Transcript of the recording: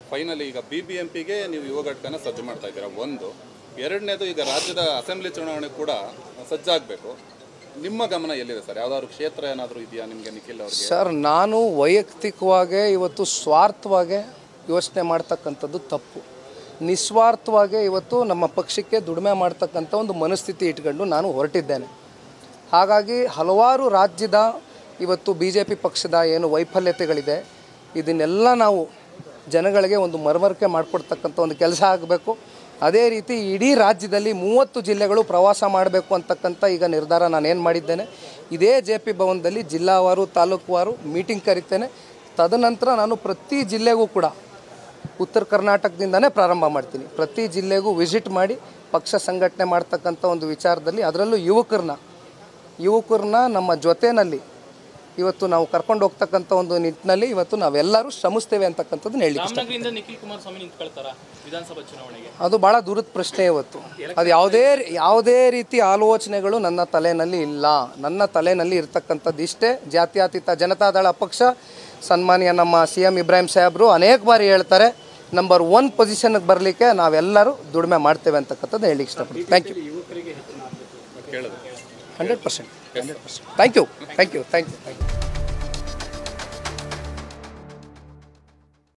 finally ಈಗ B B M ಪಿಗೆ ನೀವು ಯುವ ಘಟಕನ ಸಜ್ಜು ಮಾಡ್ತಾ ಇದ್ದೀರಾ ಒಂದು ಎರಡನೇದು ಈಗ ರಾಜ್ಯದ ಅಸೆಂಬ್ಲಿ ಚುನಾವಣೆ ಕೂಡ ಸಜ್ಜಾಗಬೇಕು ನಿಮ್ಮ ಗಮನ ಎಲ್ಲಿದೆ ಸರ್ ಯಾವ್ದಾದ್ರು ಕ್ಷೇತ್ರ ಏನಾದರೂ ಇದೆಯಾ ನಿಮಗೆ ನಿಖಿಲ್ ಅವ್ರಿಗೆ ಸರ್ ನಾನು ವೈಯಕ್ತಿಕವಾಗಿ ಇವತ್ತು ಸ್ವಾರ್ಥವಾಗಿ ಯೋಚನೆ ಮಾಡ್ತಕ್ಕಂಥದ್ದು ತಪ್ಪು ನಿಸ್ವಾರ್ಥವಾಗಿ ಇವತ್ತು ನಮ್ಮ ಪಕ್ಷಕ್ಕೆ ದುಡಿಮೆ ಮಾಡ್ತಕ್ಕಂಥ ಒಂದು ಮನಸ್ಥಿತಿ ಇಟ್ಕೊಂಡು ನಾನು ಹೊರಟಿದ್ದೇನೆ ಹಾಗಾಗಿ ಹಲವಾರು ರಾಜ್ಯದ ಇವತ್ತು ಬಿ ಜೆ ಪಿ ಪಕ್ಷದ ಏನು ವೈಫಲ್ಯತೆಗಳಿದೆ ಇದನ್ನೆಲ್ಲ ನಾವು ಜನಗಳಿಗೆ ಒಂದು ಮರವರಿಕೆ ಮಾಡಿಕೊಡ್ತಕ್ಕಂಥ ಒಂದು ಕೆಲಸ ಆಗಬೇಕು ಅದೇ ರೀತಿ ಇಡೀ ರಾಜ್ಯದಲ್ಲಿ ಮೂವತ್ತು ಜಿಲ್ಲೆಗಳು ಪ್ರವಾಸ ಮಾಡಬೇಕು ಅಂತಕ್ಕಂಥ ಈಗ ನಿರ್ಧಾರ ನಾನೇನು ಮಾಡಿದ್ದೇನೆ ಇದೇ ಜೆ ಪಿ ಭವನದಲ್ಲಿ ಜಿಲ್ಲಾವಾರು ತಾಲೂಕುವಾರು ಮೀಟಿಂಗ್ ಕರಿತೇನೆ ತದನಂತರ ನಾನು ಪ್ರತಿ ಜಿಲ್ಲೆಗೂ ಕೂಡ ಉತ್ತರ ಕರ್ನಾಟಕದಿಂದನೇ ಪ್ರಾರಂಭ ಮಾಡ್ತೀನಿ ಪ್ರತಿ ಜಿಲ್ಲೆಗೂ ವಿಸಿಟ್ ಮಾಡಿ ಪಕ್ಷ ಸಂಘಟನೆ ಮಾಡ್ತಕ್ಕಂಥ ಒಂದು ವಿಚಾರದಲ್ಲಿ ಅದರಲ್ಲೂ ಯುವಕರನ್ನ ಯುವಕರನ್ನ ನಮ್ಮ ಜೊತೆಯಲ್ಲಿ ಇವತ್ತು ನಾವು ಕರ್ಕೊಂಡು ಹೋಗ್ತಕ್ಕಂಥ ಒಂದು ನಿಟ್ಟಿನಲ್ಲಿ ಇವತ್ತು ನಾವೆಲ್ಲರೂ ಶ್ರಮಿಸ್ತೇವೆ ಅಂತಕ್ಕಂಥದ್ದನ್ನ ಹೇಳಿ ರಾಮನಗರದಿಂದ ನಿಖಿಲ್ ಕುಮಾರಸ್ವಾಮಿ ನಿಂತ್ಕೊಳ್ತಾರ ವಿಧಾನಸಭಾ ಚುನಾವಣೆಗೆ ಅದು ಭಾಳ ದೂರದ ಪ್ರಶ್ನೆ ಇವತ್ತು ಅದು ಯಾವುದೇ ಯಾವುದೇ ರೀತಿ ಆಲೋಚನೆಗಳು ನನ್ನ ತಲೆಯಲ್ಲಿ ಇಲ್ಲ ನನ್ನ ತಲೆಯಲ್ಲಿ ಇರ್ತಕ್ಕಂಥದ್ದು ಇಷ್ಟೇ ಜಾತ್ಯತೀತ ಜನತಾದಳ ಪಕ್ಷ ಸನ್ಮಾನ್ಯ ನಮ್ಮ ಸಿ ಎಂ ಇಬ್ರಾಹಿಂ ಸಾಹೇಬರು ಅನೇಕ ಬಾರಿ ಹೇಳ್ತಾರೆ ನಂಬರ್ ಒನ್ ಪೊಸಿಷನ್ಗೆ ಬರಲಿಕ್ಕೆ ನಾವೆಲ್ಲರೂ ದುಡಿಮೆ ಮಾಡ್ತೇವೆ ಅಂತಕ್ಕಂಥದ್ದು ಹೇಳಲಿಕ್ಕೆ ಇಷ್ಟಪಡ್ತೀನಿ ಥ್ಯಾಂಕ್ ಯು ಕೇಳಿದ್ರು hundred percent hundred percent thank you thank you thank you thank you